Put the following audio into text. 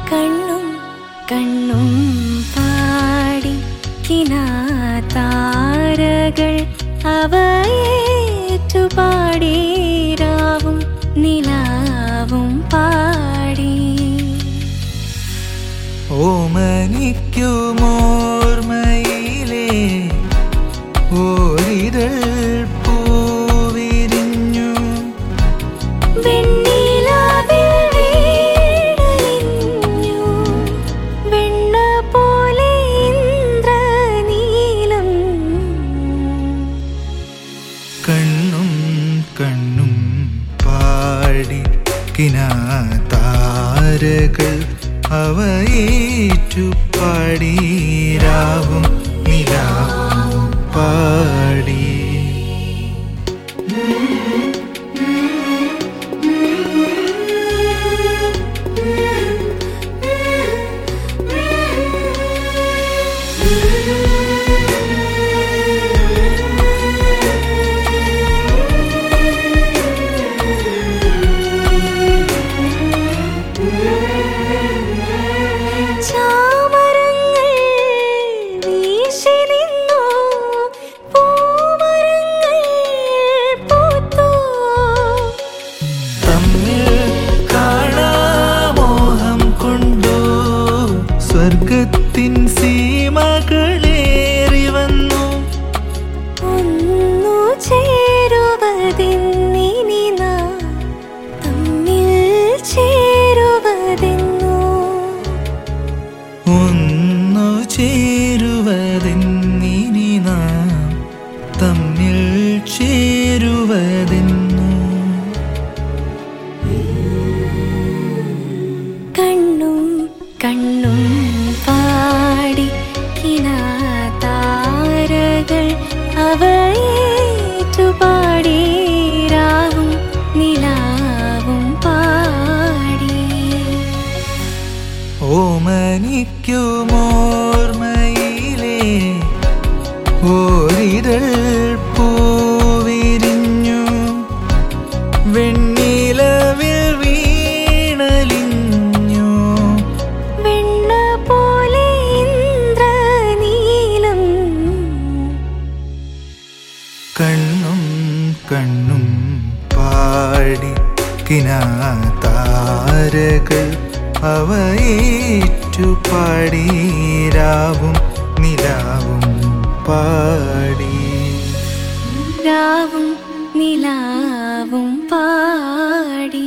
കണ്ണും കണ്ണും പാടി കിനാതാരകൾ അവയേറ്റു പാടീരാവും നിലാവും പാടി ഓമനിക്കുമോർമയിലേ ഓരിതൾ പൂവിരിഞ്ഞു വെണ്ണിലാവിൽ വീണലിഞ്ഞു വെണ്ണ പോലെ ഇന്ദ്രനീലം കണ്ണും കണ്ണും പാടി കിനാതാരകൾ അവയേറ്റു പാടീരാവും നിലാവും പാടി ചാമരങ്ങൾ വീശി നിന്നു പൂമരങ്ങൾ പൂത്തു തമ്മിൽ കാണാമോഹം കൊണ്ടു സ്വർഗത്തിൻ സീമകളേറി വന്നു ഒന്നു ചേരുവതിന്നിനി നാം തമ്മിൽ ചേരുവതെന്നു ഒന്നു ചേരുവതെന്നിനി നാം തമ്മിൽ ചേരുവതെന്നു കണ്ണും കണ്ണും പാടി കിനാതാരകൾ അവയേറ്റു പാടീരാവും നിലാവും പാടി ഓമനിക്കുമോർമയിലേ ഓരിതൾ പൂവിരിഞ്ഞു വെണ്ണിലവിൽ വീണലിഞ്ഞു വെണ്ണ പോലെ ഇന്ദ്രനീലം കണ്ണും കണ്ണും പാടി കിനാതാരകൾ അവയേറ്റു പാടീരാവും നിലാവും പാടി രാവും നിലാവും പാടി